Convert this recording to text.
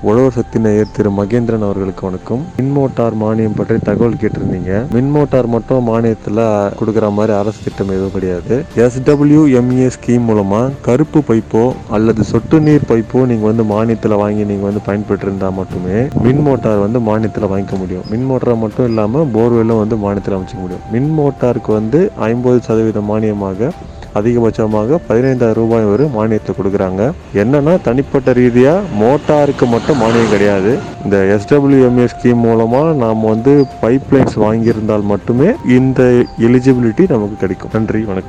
உழவர் சக்தி நேயர் திரு மகேந்திரன் அவர்களுக்கு வணக்கம் மின் மோட்டார் மானியம் பற்றி தகவல் கேட்டிருந்தீங்க மின் மோட்டார் மட்டும் மானியத்தில் கொடுக்குற மாதிரி அரசு திட்டம் எதுவும் கிடையாது எஸ்டபிள்யூஎம்ஏ ஸ்கீம் மூலமா கருப்பு பைப்போ அல்லது சொட்டு நீர் பைப்போ நீங்க வந்து மானியத்தில் வாங்கி நீங்க வந்து பயன்பெற்று இருந்தா மட்டுமே மின் மோட்டார் வந்து மானியத்தில் வாங்கிக்க முடியும் மின் மோட்டார் மட்டும் இல்லாமல் போர்வெல்லும் வந்து மானியத்தில் அமைச்சிக்க முடியும் மின் மோட்டாருக்கு வந்து ஐம்பது சதவீதம் மானியமாக அதிகபட்சமாக பதினைந்தாயிரம் ரூபாய் வரை மானியத்தை கொடுக்குறாங்க என்னன்னா தனிப்பட்ட ரீதியாக மோட்டாருக்கு மட்டும் மானியம் கிடையாது இந்த எஸ்டபிள்யூஎம்ஏ ஸ்கீம் மூலமாக நாம் வந்து பைப் லைன்ஸ் வாங்கியிருந்தால் மட்டுமே இந்த எலிஜிபிலிட்டி நமக்கு கிடைக்கும் நன்றி வணக்கம்